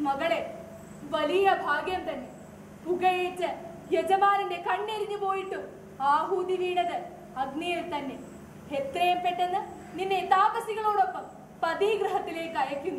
മകളെ വലിയ ഭാഗ്യം തന്നെ പുകയേറ്റ് യജമാനന്റെ കണ്ണെരിഞ്ഞു പോയിട്ടും ആഹൂതി വീണത് അഗ്നിയിൽ തന്നെ എത്രയും പെട്ടെന്ന് നിന്നെ താപസികളോടൊപ്പം പതിഗ്രഹത്തിലേക്ക് അയക്കുന്നു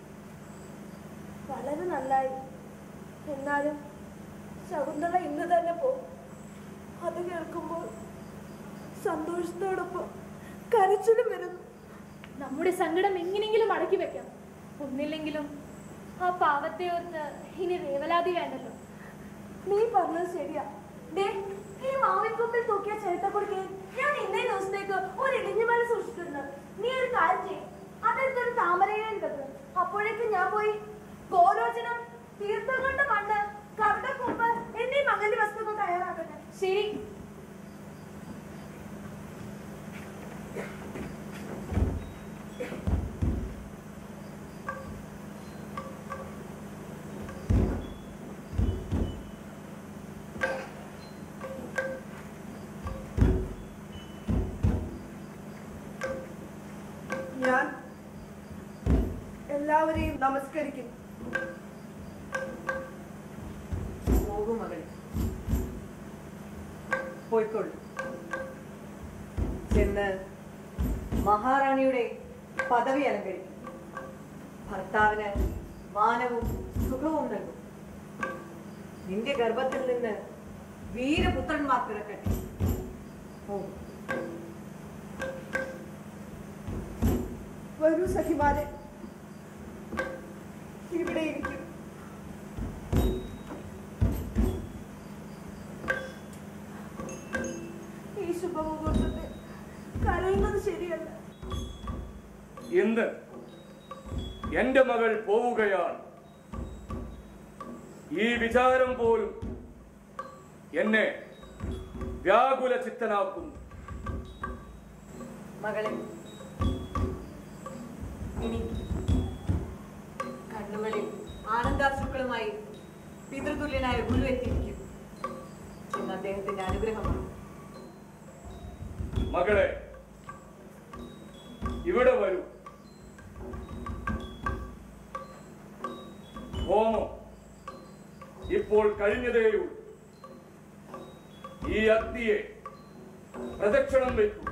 വളരെ നന്നായി എന്നാലും ശകുന്തള ഇന്ന് തന്നെ പോകും അത് കേൾക്കുമ്പോൾ സന്തോഷത്തോടൊപ്പം കരച്ചിലും വരുന്നു നമ്മുടെ സങ്കടം എങ്ങനെയെങ്കിലും അടക്കി വെക്കാം ഒന്നില്ലെങ്കിലും ആ പാവത്തെ ഓർത്ത് ഇനി വേവലാതി വേണ്ടല്ലോ നീ പറഞ്ഞത് ശരിയാ ദേ, ഈ മാവിൻകൊമ്പിൽ തൂക്കിയ ചേട്ടക്കുടുക്കയിൽ ഞാൻ ഇന്നേ ദിവസത്തേക്ക് ഒരു ഇടിഞ്ഞുമല സൂക്ഷിച്ചിട്ടുണ്ട് നീ ഒരു കാര്യം ചെയ്യും അതെടുത്തൊരു താമരയിലും വെക്ക് അപ്പോഴേക്ക് ഞാൻ പോയി ഗോരോചനം തീർത്ഥം കൊണ്ട് മണ്ണ് കവിടക്കൊമ്പ് എന്നീ മംഗല്യ വസ്തുക്കൾ തയ്യാറാക്കട്ടെ ശരി ഞാൻ എല്ലാവരെയും നമസ്കരിക്കുന്നു പോകും മകളെ പോയിക്കൊള്ളു ചെന്ന് മഹാറാണിയുടെ പദവി അലങ്കരിക്കും ഭർത്താവിന് മാനവും സുഖവും നൽകും നിന്റെ ഗർഭത്തിൽ നിന്ന് വീരപുത്രന്മാർ പിറക്കട്ടെ പോകും വരൂ സഖിമാരെ ഇവിടെ ഇരിക്കും ഈ ശുഭമുഹൂർത്തത്തിൽ കരയുന്നത് ശരിയല്ല ഇന്ന് എന്റെ മകൾ പോവുകയാണ് ഈ വിചാരം പോലും എന്നെ വ്യാകുല ചിത്തനാക്കുന്നു മകളെ ഇനി കണ്ണുകളിൽ ആനന്ദാശ്രുക്കളുമായി പിതൃതുല്യനായ ഗുരു എത്തിയിരിക്കും ഇന്ന് അദ്ദേഹത്തിന്റെ അനുഗ്രഹമാണ് മകളെ ഇവിടെ വരൂ ഹോമം ഇപ്പോൾ കഴിഞ്ഞതേയുള്ളൂ ഈ അഗ്നിയെ പ്രദക്ഷിണം വയ്ക്കൂ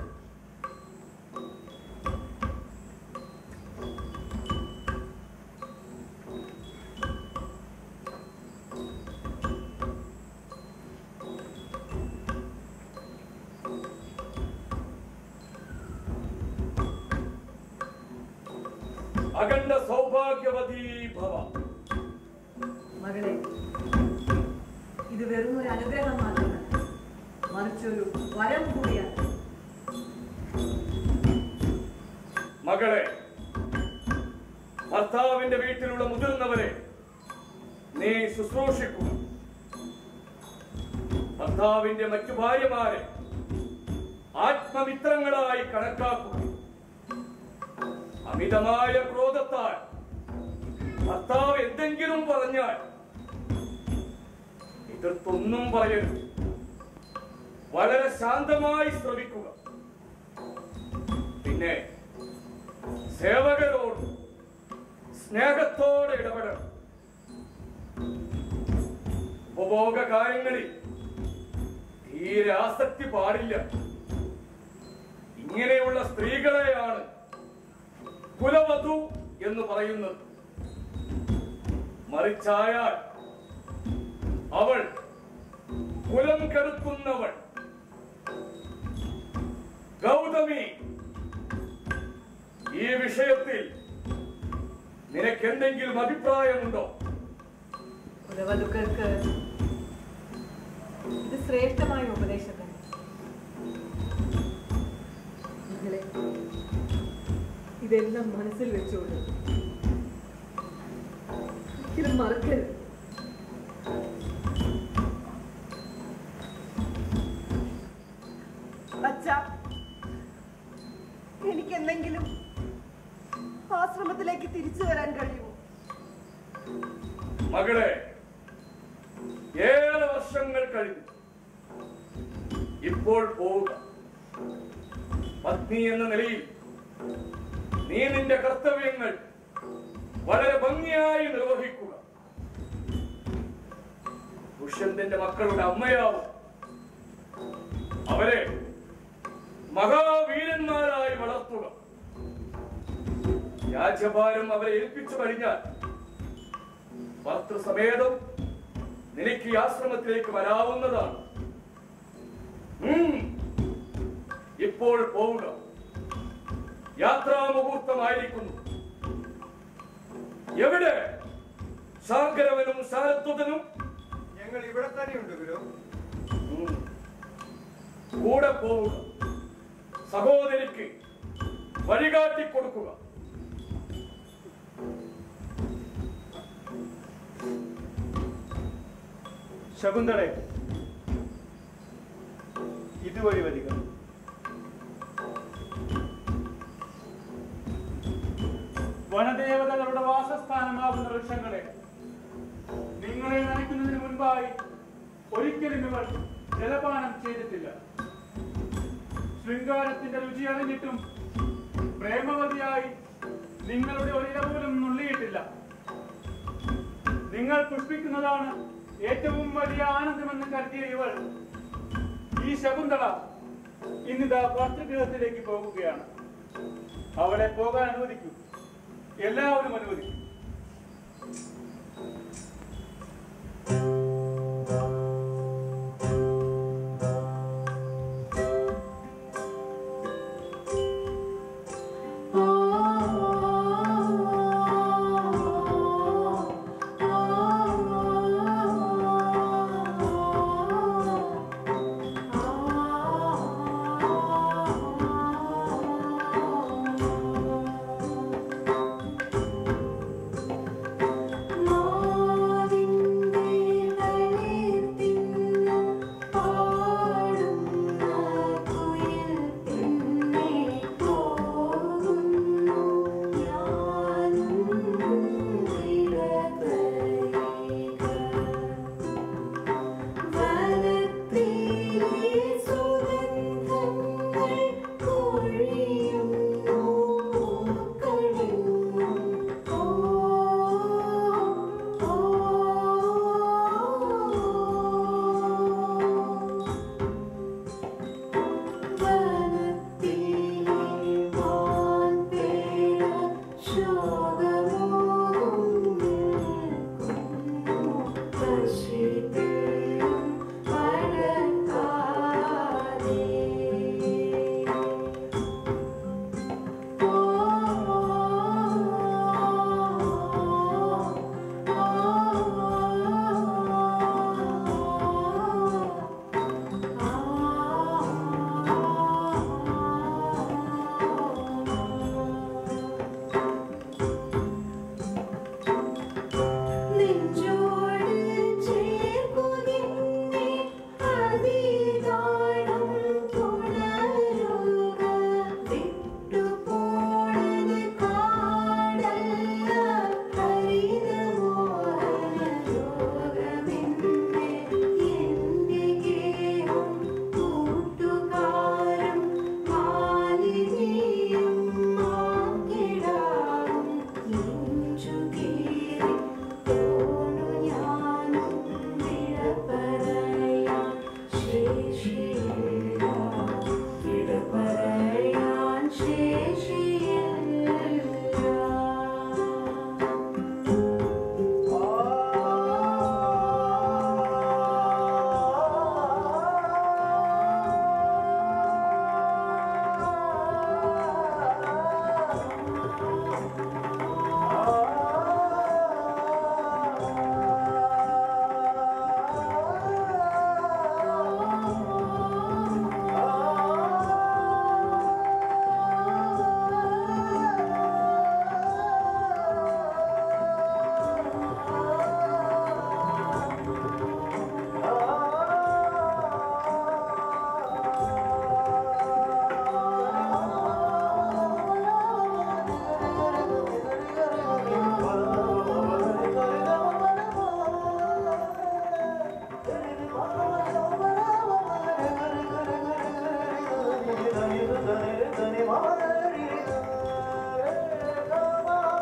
അഖണ്ഡ സൗഭാഗ്യവതീ ഭവ മകളെ ഇത് വെറും ഒരു അനുഗ്രഹം മാത്രമല്ല മറിച്ചൊരു വരം കൂടിയാണ് മകളെ ഭർത്താവിന്റെ വീട്ടിലുള്ള മുതിർന്നവരെ നീ ശുശ്രൂഷിക്കുക ഭർത്താവിന്റെ മറ്റു ഭാര്യമാരെ ആത്മമിത്രങ്ങളായി കണക്കാക്കുക അമിതമായ ക്രോധത്താൽ ഭർത്താവ് എന്തെങ്കിലും പറഞ്ഞാൽ എതിർത്തൊന്നും പറയരുത് വളരെ ശാന്തമായി ശ്രമിക്കുക പിന്നെ സേവകരോട് സ്നേഹത്തോടെ ഇടപെടണം ഉപഭോഗ കാര്യങ്ങളിൽ തീരെ ആസക്തി പാടില്ല ഇങ്ങനെയുള്ള സ്ത്രീകളെയാണ് കുലവധു എന്ന് പറയുന്നത് മറിച്ചായാൽ അവൾ കുലം കെടുക്കുന്നവൾ ഗൗതമി ഈ വിഷയത്തിൽ നിനക്ക് എന്തെങ്കിലും അഭിപ്രായമുണ്ടോ കുലവധുക്കൾക്ക് ഇത് ശ്രേഷ്ഠമായ ഉപദേശം തന്നെ മകളെ ഇതെല്ലാം മനസ്സിൽ വെച്ചോളൂ ഇത് മറക്കരുത് അച്ഛ എനിക്ക് എന്തെങ്കിലും ആശ്രമത്തിലേക്ക് തിരിച്ചു വരാൻ കഴിയുമോ മകളെ ഏറെ വർഷങ്ങൾ കഴിഞ്ഞു ഇപ്പോൾ പോവുക പത്നി എന്ന നിലയിൽ നീ നിന്റെ കർത്തവ്യങ്ങൾ വളരെ ഭംഗിയായി നിർവഹിക്കുക ദുഷ്യന്തന്റെ മക്കളുടെ അമ്മയാവും അവരെ മഹാവീരന്മാരായി വളർത്തുക രാജ്യഭാരം അവരെ ഏൽപ്പിച്ചു കഴിഞ്ഞാൽ ഭർത്തൃസമേതം നിനക്ക് ഈ ആശ്രമത്തിലേക്ക് വരാവുന്നതാണ് ഉം. ഇപ്പോൾ പോവുക യാത്രാ മുഹൂർത്തമായിരിക്കുന്നു എവിടെ ശാങ്കരവനും സാരത്വതനും ഞങ്ങൾ ഇവിടെ തന്നെയുണ്ട് ഗുരു ഉം. കൂടെ പോവുക സഹോദരിക്ക് വഴികാട്ടി കൊടുക്കുക ശകുന്തളെ ഇതുവഴി വരിക വനദേവതകളുടെ വാസസ്ഥാനമാകുന്ന വൃക്ഷങ്ങളെ നിങ്ങളെ നനയ്ക്കുന്നതിന് മുൻപായി ഒരിക്കലും ഇവർ ജലപാനം ചെയ്തിട്ടില്ല ശൃംഗാരത്തിന്റെ രുചി അറിഞ്ഞിട്ടും പ്രേമവതിയായി നിങ്ങളുടെ ഒരില പോലും നുള്ളിയിട്ടില്ല നിങ്ങൾ പുഷ്പിക്കുന്നതാണ് ഏറ്റവും വലിയ ആനന്ദമെന്ന് കരുതിയ ഇവൾ ഈ ശകുന്തള ഇന്നിതാ ഭർത്തൃഗൃഹത്തിലേക്ക് പോകുകയാണ് അവളെ പോകാൻ അനുവദിക്കൂ എല്ലാവരും അനുവദിക്കും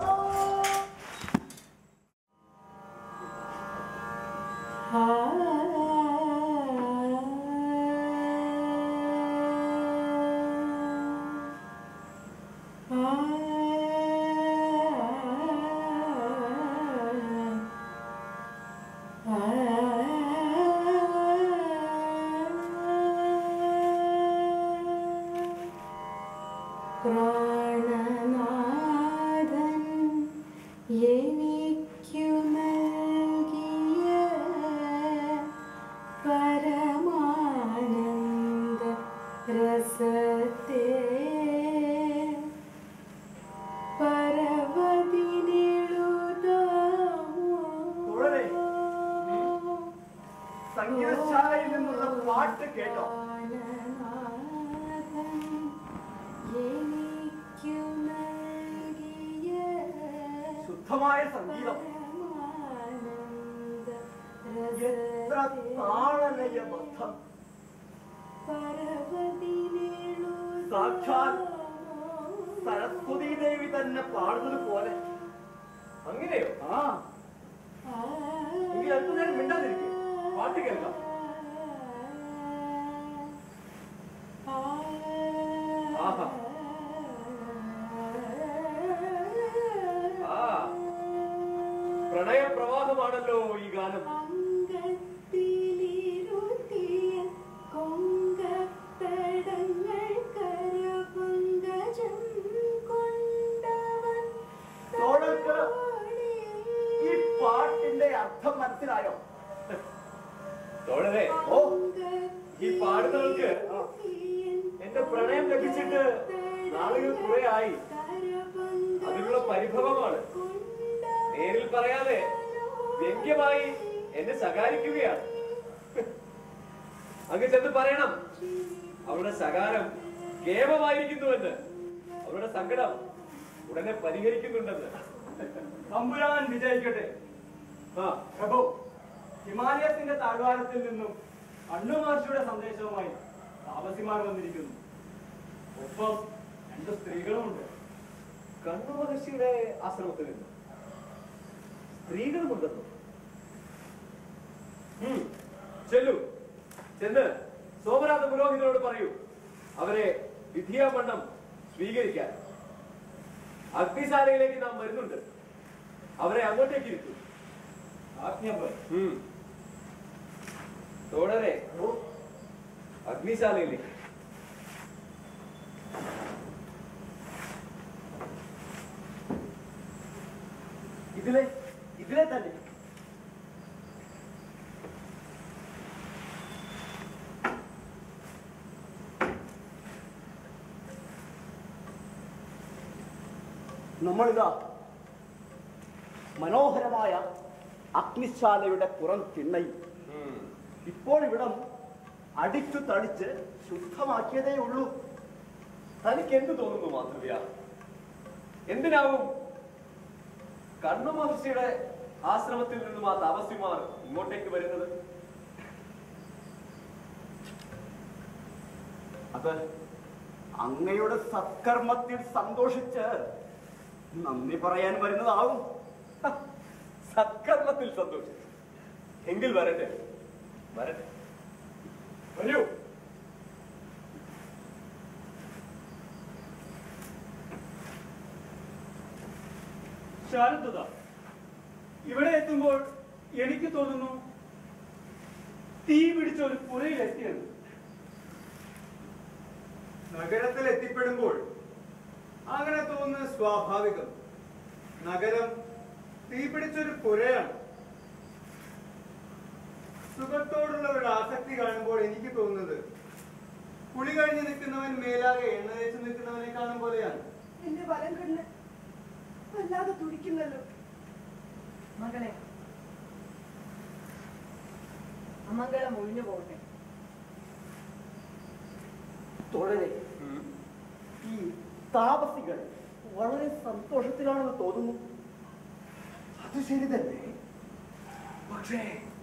ആ പാട്ട് കേട്ടോ ശുദ്ധമായ സംഗീതം എത്ര താളലയബദ്ധം സാക്ഷാൽ സരസ്വതി ദേവി തന്നെ പാടുന്നത് പോലെ അങ്ങനെയോ ആ എങ്കിൽ അല്പനേരം മിണ്ടാതിരിക്കും പാട്ട് കേൾക്കാം ആഹാ ആ പ്രണയ പ്രവാഹമാണല്ലോ ഈ ഗാനം തോഴർക്ക് ഈ പാട്ടിന്റെ അർത്ഥം മനസ്സിലായോ തോഴരെ ഓ ഈ പാടുന്നവർക്ക് എന്റെ പ്രണയം ലഭിച്ചിട്ട് നാളുകൾ കുറെ ആയി അതിനുള്ള പരിഭവമാണ് നേരിൽ പറയാതെ വ്യംഗ്യമായി എന്നെ ശകാരിക്കുകയാണ് അങ്ങ് ചെന്ന് പറയണം അവളുടെ ശകാരം കേവമായിരിക്കുന്നുവെന്ന് അവളുടെ സങ്കടം ഉടനെ പരിഹരിക്കുന്നുണ്ടെന്ന് തമ്പുരാൻ വിജയിക്കട്ടെ ആ പ്രഭു ഹിമാലയത്തിന്റെ താഴ്വാരത്തിൽ നിന്നും അണ്ണുമഹർഷിയുടെ സന്ദേശവുമായി താപസിമാർ വന്നിരിക്കുന്നു ഒപ്പം രണ്ട് സ്ത്രീകളുമുണ്ട് കണ്ണു മഹർഷിയുടെ ആശ്രമത്തിൽ നിന്ന് സ്ത്രീകളുമുണ്ടെന്നു ഉം, ചെല്ലു ചെന്ന് സോമനാഥ പുരോഹിതനോട് പറയൂ അവരെ വിധിയാമണ്ണം സ്വീകരിക്കാൻ അഗ്നിശാലയിലേക്ക് നാം വരുന്നുണ്ട് അവരെ അങ്ങോട്ടേക്ക് ഇരുത്തു ആജ്ഞാപൻ ഉം. തോടരെ അഗ്നിശാലയിലേക്ക് ഇതിലെ ഇതിലെ തന്നെ നമ്മളിതാ മനോഹരമായ അഗ്നിശാലയുടെ പുറം തിണ്ണയിൽ ഇപ്പോൾ ഇവിടം അടിച്ചു തളിച്ച് ശുദ്ധമാക്കിയതേ ഉള്ളൂ തനിക്ക് എന്ത് തോന്നുന്നു മാധവ്യ എന്തിനാവും കണ്ണു മഹർഷിയുടെ ആശ്രമത്തിൽ നിന്നും ആ തപസ്വിമാർ ഇങ്ങോട്ടേക്ക് വരുന്നത് അത് അങ്ങയുടെ സത്കർമ്മത്തിൽ സന്തോഷിച്ച് നന്ദി പറയാൻ വരുന്നതാവും ഹ, സത്കർമ്മത്തിൽ സന്തോഷിച്ചു എങ്കിൽ വരട്ടെ വരട്ടെ വരൂ ശാരദ ഇവിടെ എത്തുമ്പോൾ എനിക്ക് തോന്നുന്നു തീ പിടിച്ച ഒരു പുരയിലെത്തിയത് നഗരത്തിൽ എത്തിപ്പെടുമ്പോൾ അങ്ങനെ തോന്നുന്നത് സ്വാഭാവികം നഗരം തീപിടിച്ചൊരു പുരയാണ് സുഖത്തോടുള്ള ഒരു ആസക്തി കാണുമ്പോൾ എനിക്ക് തോന്നുന്നത് കുളി കഴിഞ്ഞ് നിൽക്കുന്നവൻ മേലാകെ എണ്ണ തേച്ച് നിൽക്കുന്നവനെ കാണും പോലെയാണ് എന്റെ വലം കണ്ണ് വല്ലാതെ തുടിക്കുന്നല്ലോ മകളെ അമംഗളം ഒഴിഞ്ഞു പോകട്ടെ തുടരെ ഈ താപസികൾ വളരെ സന്തോഷത്തിലാണെന്ന് തോന്നുന്നു അത് ശരി തന്നെ പക്ഷേ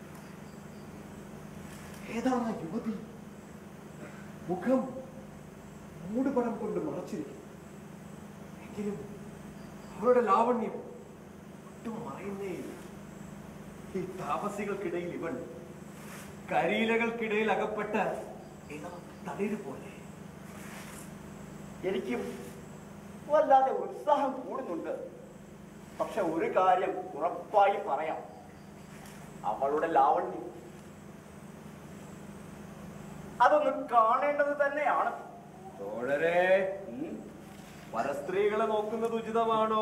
ഏതാണ് ആ യുവതി മുഖം മൂടുപടം കൊണ്ട് മറച്ചിരിക്കും എങ്കിലും അവളുടെ ലാവണ്യം ഒട്ടും മറയുന്നേയില്ല ഈ താപസികൾക്കിടയിൽ ഇവൾ കരിയിലകൾക്കിടയിൽ അകപ്പെട്ട ഇളം തളിര് പോലെ എനിക്കും വല്ലാതെ ഉത്സാഹം കൂടുന്നുണ്ട് പക്ഷെ ഒരു കാര്യം ഉറപ്പായി പറയാം അവളുടെ ലാവണ്യം അതൊന്ന് കാണേണ്ടത് തന്നെയാണ് തോഴരെ ഉം. പരസ്ത്രീകളെ നോക്കുന്നത് ഉചിതമാണോ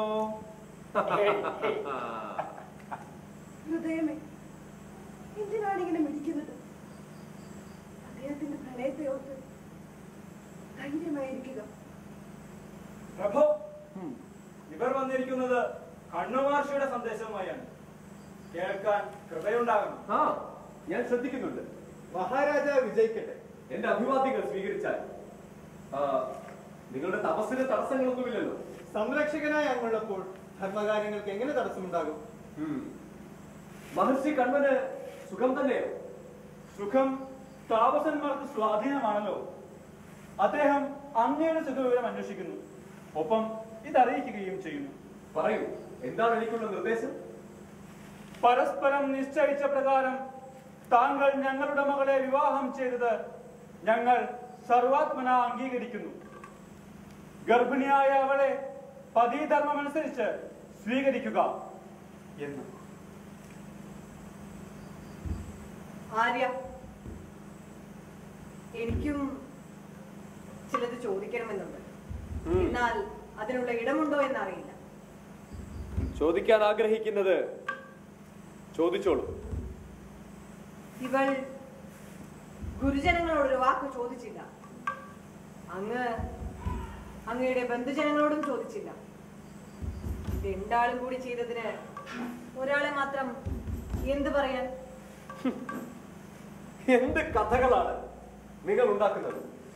ഹൃദയമേ എന്തിനാണ് ഇങ്ങനെ മിടിക്കുന്നത് അദ്ദേഹത്തിന്റെ പ്രണയത്തെ ഓർത്ത് ധൈര്യമായിരിക്കുക പ്രഭു ഇവർ വന്നിരിക്കുന്നത് കണ്ണുമാർഷിയുടെ സന്ദേശവുമായാണ് കേൾക്കാൻ കൃപയുണ്ടാകണം ആ ഞാൻ ശ്രദ്ധിക്കുന്നുണ്ട് മഹാരാജാവ് വിജയിക്കട്ടെ എന്റെ അഭിവാദ്യങ്ങൾ സ്വീകരിച്ചാൽ ആ, നിങ്ങളുടെ തപസ്സിന് തടസ്സങ്ങളൊന്നുമില്ലല്ലോ സംരക്ഷകനായ അങ്ങുള്ളപ്പോൾ ധർമ്മകാര്യങ്ങൾക്ക് എങ്ങനെ തടസ്സമുണ്ടാകും ഉം. മഹർഷി കണ്ണന് സുഖം തന്നെയോ സുഖം താപസന്മാർക്ക് സ്വാധീനമാണല്ലോ അദ്ദേഹം അങ്ങയുടെ സുഖവിവരം അന്വേഷിക്കുന്നു ഒപ്പം ഇതറിയിക്കുകയും ചെയ്യുന്നു പറയൂ എന്താണ് എനിക്കുള്ള നിർദ്ദേശം പരസ്പരം നിശ്ചയിച്ച പ്രകാരം താങ്കൾ ഞങ്ങളുടെ മകളെ വിവാഹം ചെയ്തത് ഞങ്ങൾ സർവാത്മന അംഗീകരിക്കുന്നു ഗർഭിണിയായ അവളെ പതിധർമ്മമനുസരിച്ച് സ്വീകരിക്കുക എന്ന് ആര്യ എനിക്കും ചിലത് ചോദിക്കണമെന്നുണ്ട് ഉം. എന്നാൽ അതിനുള്ള ഇടമുണ്ടോ എന്നറിയില്ല ചോദിക്കാൻ ആഗ്രഹിക്കുന്നത് ചോദിച്ചോളൂ ഇവൾ ഗുരുജനങ്ങളോടൊരു വാക്ക് ചോദിച്ചില്ല അങ്ങ് അങ്ങയുടെ ബന്ധുജനങ്ങളോടും ചോദിച്ചില്ല രണ്ടാളും കൂടി ചെയ്തതിന് ഒരാളെ മാത്രം എന്ത് പറയാൻ എന്ത് കഥകളാണ് നിങ്ങൾ ഉണ്ടാക്കുന്നത്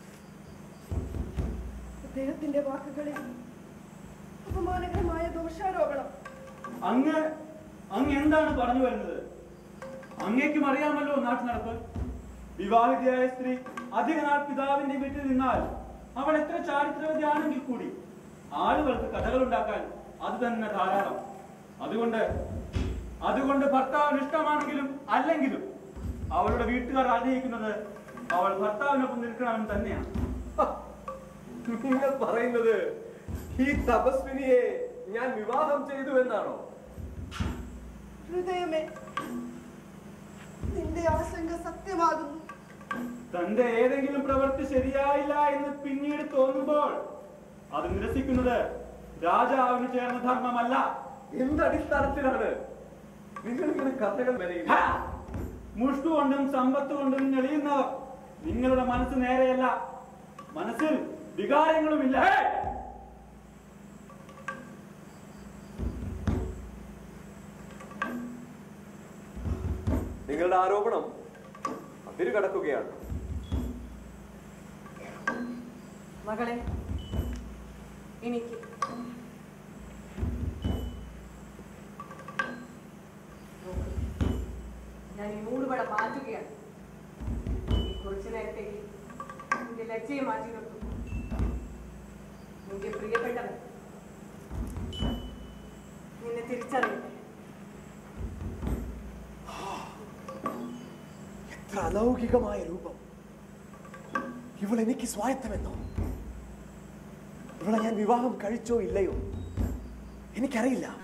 അദ്ദേഹത്തിന്റെ വാക്കുകളിൽ അപമാനകരമായ ദോഷാരോപണം അങ്ങ് അങ്ങ് എന്താണ് പറഞ്ഞു വരുന്നത് അങ്ങേക്കും അറിയാമല്ലോ നാട്ടു നടപ്പ് വിവാഹിതയായ സ്ത്രീ അധിക നാൾ പിതാവിന്റെ വീട്ടിൽ നിന്നാൽ അവൾ എത്ര ചാരിത്രവതിയാണെങ്കിൽ കൂടി ആളുകൾക്ക് കഥകൾ ഉണ്ടാക്കാൻ അത് തന്നെ ധാരാളം അതുകൊണ്ട് അതുകൊണ്ട് ഭർത്താവിന് ഇഷ്ടമാണെങ്കിലും അല്ലെങ്കിലും അവളുടെ വീട്ടുകാർ ആഗ്രഹിക്കുന്നത് അവൾ ഭർത്താവിനൊപ്പം നിൽക്കണമെന്ന് തന്നെയാണ് നിങ്ങൾ പറയുന്നത് ഈ തപസ്വിനിയെ ഞാൻ വിവാഹം ചെയ്തു എന്നാണോ ഹൃദയമേ നിന്റെ ആശങ്ക സത്യമാകുന്നു തന്റെ ഏതെങ്കിലും പ്രവൃത്തി ശരിയായില്ല എന്ന് പിന്നീട് തോന്നുമ്പോൾ അത് നിരസിക്കുന്നത് രാജാവിന് ചേർന്ന ധർമ്മമല്ല എന്ത് അടിസ്ഥാനത്തിലാണ് നിങ്ങൾ ഇങ്ങനെ കഥകൾ വരയില്ല ഹാ! മുഷ്കു കൊണ്ടും സമ്പത്ത് കൊണ്ടും ഞെളിയുന്നവർ നിങ്ങളുടെ മനസ്സ് നേരെയല്ല മനസ്സിൽ വികാരങ്ങളുമില്ല ഹേ! നിങ്ങളുടെ ആരോപണം അതിര് കടക്കുകയാണ് മകളെ എനിക്ക് നോക്ക്, ഞാൻ ഈ മൂടുപട മാറ്റുകയാണ് ഈ കുറച്ചു നേരത്തേക്ക് നിന്റെ ലജ്ജയെ മാറ്റി നിർത്തും നിന്റെ പ്രിയപ്പെട്ടവൻ നിന്നെ തിരിച്ചറിയട്ടെ എത്ര അലൗകികമായ രൂപം ഇവൾ എനിക്ക് സ്വായത്തമെന്നോ ഇവളെ ഞാൻ വിവാഹം കഴിച്ചോ ഇല്ലയോ എനിക്കറിയില്ല